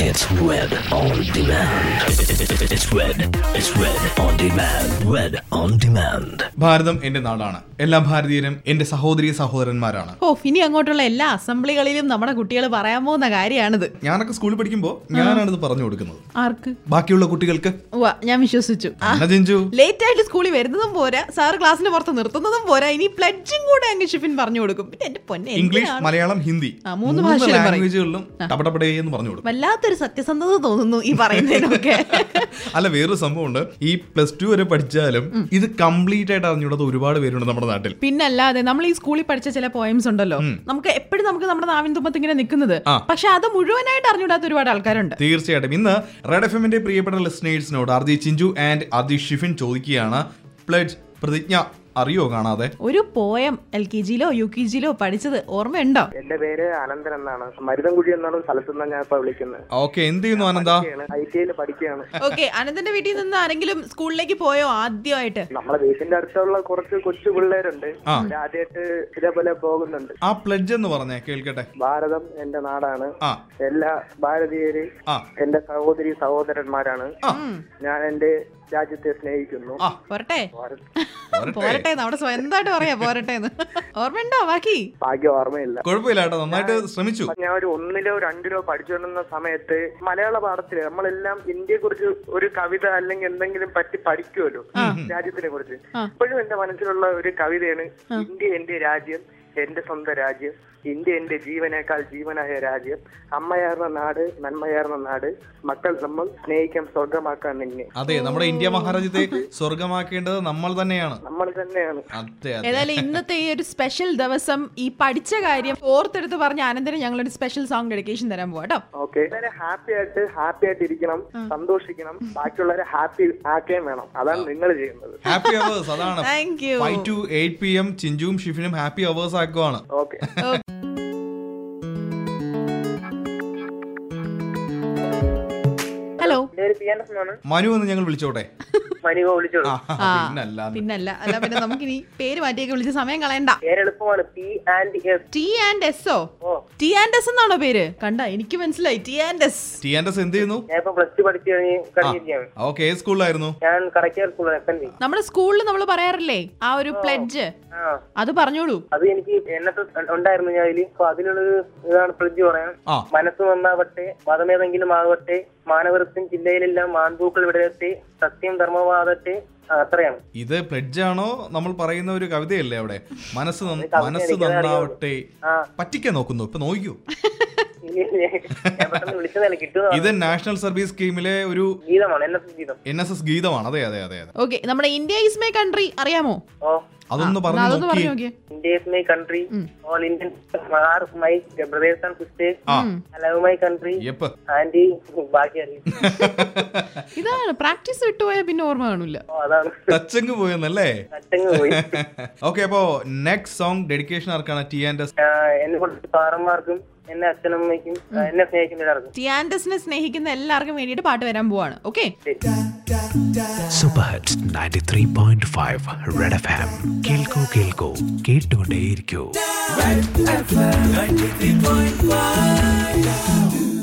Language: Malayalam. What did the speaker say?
It's Red on Demand. It's Red. It's Red on Demand. Red on Demand. ഭാരതം എന്റെ നാടാണ് എല്ലാ ഭാരതീയരും എന്റെ സഹോദരി സഹോദരന്മാരാണ് ഓ ഇനി അങ്ങോട്ടുള്ള എല്ലാ അസംബ്ലികളിലും നമ്മുടെ കുട്ടികൾ പറയാൻ പോകുന്ന കാര്യമാണിത് ഞാനൊക്കെ സ്കൂളിൽ പഠിക്കുമ്പോൾ ഞാനാണിത് പറഞ്ഞു കൊടുക്കുന്നത് ആർക്ക് ബാക്കിയുള്ള കുട്ടികൾക്ക് ഉവ്വ, ഞാൻ വിശ്വസിച്ചു അന്ന ജിഞ്ചു ലേറ്റ് ആയിട്ട് സ്കൂളിൽ വരുന്നതും പോരാ സാറ് ക്ലാസ്സിന് പുറത്ത് നിർത്തുന്നതും പോരാ ഇനി പ്ലഡ്ജും കൂടെ അങ്ങ് ഷിഫിൻ പറഞ്ഞു കൊടുക്കും പിന്നെ എന്റെ പൊന്നെ ഇംഗ്ലീഷ് എന്തിനാണ്? മലയാളം ഹിന്ദി ആ, മൂന്ന് ഭാഷയിലും പറയും. ലാംഗ്വേജുകളിലും ടപടപടേ എന്ന് പറഞ്ഞു കൊടുക്കും വല്ലാത്തൊരു സത്യസന്ധത തോന്നുന്നു ഈ പറയുന്നതിനൊക്കെ അല്ല വേറൊരു സംഭവമുണ്ട് ഈ പ്ലസ് ടു വരെ പഠിച്ചാലും ഇത് കംപ്ലീറ്റ് ആയിട്ട് അറിഞ്ഞൂടാത്ത ഒരുപാട് പേരുണ്ട് നമ്മുടെ നാട്ടിൽ പിന്നല്ലാതെ നമ്മൾ ഈ സ്കൂളിൽ പഠിച്ച ചില പോയംസ് ഉണ്ടല്ലോ നമുക്ക് എപ്പോഴും നമുക്ക് നമ്മുടെ നാവിൻ തുമ്പത്ത് ഇങ്ങനെ നിൽക്കുന്നത് ആ. പക്ഷെ അത് മുഴുവനായിട്ട് അറിഞ്ഞൂടാത്ത ഒരുപാട് ആൾക്കാരുണ്ട് തീർച്ചയായിട്ടും ഇന്ന് റെഡ് എഫ് എമ്മിന്റെ പ്രിയപ്പെട്ട ലിസ്നേഴ്സിനോട് RJ Chinchu and RJ Shifin ചോദിക്കുകയാണ് പ്ലഡ് പ്രതിജ്ഞ അറിയോ കാണാതെ ഒരു പോയം എൽ കെ ജിയിലോ യു കെ ജിയിലോ പഠിച്ചത് ഓർമ്മയുണ്ടോ എന്റെ പേര് അനന്തൻ എന്നാണ് മരുതൻകുഴി എന്നാണ് സ്ഥലത്ത് നിന്നാണ് ഞാൻ ഇപ്പൊ വിളിക്കുന്നത് ഓക്കെ എന്ത് ചെയ്യുന്നു ആനന്ദ ഐ ടി ഐയിൽ പഠിക്കുകയാണ് ഓക്കെ അനന്തന്റെ വീട്ടിൽ നിന്ന് ആരെങ്കിലും സ്കൂളിലേക്ക് പോയോ ആദ്യമായിട്ട് നമ്മളെ വീട്ടിന്റെ അടുത്തുള്ള കുറച്ച് കൊച്ചു പിള്ളേരുണ്ട് ആ. ആദ്യമായിട്ട് ഇതേപോലെ പോകുന്നുണ്ട് ആ പ്ലഡ്ജ് എന്ന് പറഞ്ഞേ കേൾക്കട്ടെ ഭാരതം എന്റെ നാടാണ് ആ എല്ലാ ഭാരതീയര് ആ എന്റെ സഹോദരി സഹോദരന്മാരാണ് ആ ഞാൻ എന്റെ രാജ്യത്തെ സ്നേഹിക്കുന്നു ആ പോരട്ടെ വരട്ടെ. പോരട്ടെ നമ്മുടെ സ്വന്തമായിട്ട് പറയാ പോരട്ടെ എന്ന് ഓർമ്മയുണ്ടോ ബാക്കി ഭാഗ്യം ഓർമ്മയില്ല കുഴപ്പമില്ല കേട്ടോ നന്നായിട്ട് ശ്രമിച്ചു ഞാൻ ഒരു ഒന്നിലോ രണ്ടിലോ പഠിച്ചുകൊണ്ടിരുന്ന സമയത്ത് മലയാള പാഠത്തില് നമ്മളെല്ലാം ഇന്ത്യയെ കുറിച്ച് ഒരു കവിത അല്ലെങ്കിൽ എന്തെങ്കിലും പറ്റി പഠിക്കുമല്ലോ രാജ്യത്തിനെ കുറിച്ച് ഇപ്പോഴും എന്റെ മനസ്സിലുള്ള ഒരു കവിതയാണ് ഇന്ത്യ എന്റെ രാജ്യം എന്റെ സ്വന്തം രാജ്യം ഇന്ത്യ എന്റെ ജീവനേക്കാൾ ജീവനായ രാജ്യം അമ്മയാർന്ന നാട് നന്മയാർന്ന നാട് മക്കൾ നമ്മൾ സ്നേഹിക്കാൻ സ്വർഗമാക്കാൻ നിന്നെ അതെ നമ്മുടെ ഇന്ത്യ മഹാരാജ്യത്തെ സ്വർഗമാക്കേണ്ടത് നമ്മൾ തന്നെയാണ് നമ്മൾ തന്നെയാണ് അതെ അതെ ഏതായാലും ഇന്നത്തെ ഈ ഒരു സ്പെഷ്യൽ ദിവസം ഈ പഠിച്ച കാര്യം ഓർത്തെടുത്ത് പറഞ്ഞ ആനന്ദന് ഞങ്ങളൊരു സ്പെഷ്യൽ സോങ് ഡെഡിക്കേഷൻ തരാൻ പോവാ കേട്ടോ ഓക്കെ ഹാപ്പി ആയിട്ട് ഹാപ്പി ആയിട്ട് ഇരിക്കണം സന്തോഷിക്കണം ബാക്കിയുള്ളവരെ ഹാപ്പി ആക്കുകയും വേണം അതാണ് നിങ്ങൾ ചെയ്യുന്നത് ഹാപ്പി അവേഴ്സ് അതാണ് thank you five two eight P M ചിഞ്ചുവും ഷിഫിനും ഹാപ്പി അവേഴ്സ് ആക്കുവാണ് ഓക്കെ ഹലോ മനു എന്ന് ഞങ്ങൾ വിളിച്ചോട്ടെ മനിക വിളിച്ചോളൂ ആ, ആ പിന്നല്ല പിന്നല്ല അല്ല പിന്നെ നമുക്കിനി പേര് മാറ്റിയൊക്കെ വിളിച്ച് സമയം കളയണ്ട പേരെളുപ്പമാണ് P and S T and S O O T and S എന്നാണോ പേര് കണ്ട എനിക്ക് മനസ്സിലായി T and S T and S എന്ത് ചെയ്യുന്നു ഞാൻ ഇപ്പൊ പ്ലസ് ടു പഠിച്ചു കഴിഞ്ഞ് കഴിഞ്ഞിരിക്കുകയാണ് ഓക്കെ ഏത് സ്കൂളിലായിരുന്നു ഞാൻ കടക്കാർ സ്കൂളിൽ എസ് എൻ വി നമ്മുടെ സ്കൂളിൽ നമ്മൾ പറയാറില്ലേ ആ ഒരു പ്ലെഡ്ജ് ആ അത് പറഞ്ഞോളൂ അത് എനിക്ക് എന്നത്തെ ഉണ്ടായിരുന്നു ഞാൻ അതില് അപ്പൊ അതിനുള്ളൊരു ഇതാണ് ഫ്രിഡ്ജ് പറയാൻ ആ. മനസ്സ് നന്നാവട്ടെ മതമേതെങ്കിലും ആവട്ടെ മാനവൃത്തിൻ ജില്ലയിലെല്ലാം മാൻപൂക്കൾ വിടരട്ടെ സത്യം ധർമ്മവാദട്ടെ ആ, അത്രയാണ് ഇത് പ്ലെഡ്ജ് ആണോ നമ്മൾ പറയുന്ന ഒരു കവിതയല്ലേ അവിടെ മനസ്സ് നന്ന- കവിത മനസ്സ് എനിക്കത് നന്നാവട്ടെ ആ. പറ്റിക്കാൻ നോക്കുന്നു ഇപ്പൊ നോക്കൂ ഞാൻ പെട്ടെന്ന് വിളിച്ചതല്ല കിട്ടുന്ന ഇത് നാഷണൽ സർവീസ് സ്കീമിലെ ഒരു ഗീതമാണ് എൻ എസ് എസ് ഗീതം എൻ എസ് എസ് ഗീതമാണ് അതെ അതെ അതെ അതെ ഓക്കെ നമ്മുടെ ഇന്ത്യ ഇസ് മൈ കൺട്രി അറിയാമോ ഓ അതൊന്ന് ആ, പറഞ്ഞു അതൊന്ന് നോക്കി പറഞ്ഞു നോക്കിയേ India is my country all Indian are my brothers and sisters ആ love my country yep aunty ബാക്കി അറിയും ഇതാണ് പ്രാക്ടീസ് വിട്ടുപോയാൽ പിന്നെ ഓർമ്മ കാണൂല ഓ അതാണ് ടച്ചങ്ങ് പോയെന്നല്ലേ കട്ടങ്ങ് പോയി ഓക്കെ അപ്പോ നെക്സ്റ്റ് സോങ് ഡെഡിക്കേഷൻ ആർക്കാണ് ടി ആൻഡ് എസ് ആ, എന്നെ കൊണ്ട് സാറന്മാർക്കും എന്നെ അച്ഛനമ്മയ്ക്കും ആ, എന്നെ സ്നേഹിക്കുന്ന എല്ലാവർക്കും ടി ആൻഡ് എസിനെ സ്നേഹിക്കുന്ന എല്ലാവർക്കും വേണ്ടിയിട്ട് പാട്ട് വരാൻ പോവാണ് okay Super Hits 93.5 Red FM. കേൾക്കൂ കേൾക്കൂ കേട്ടുകൊണ്ടേയിരിക്കൂ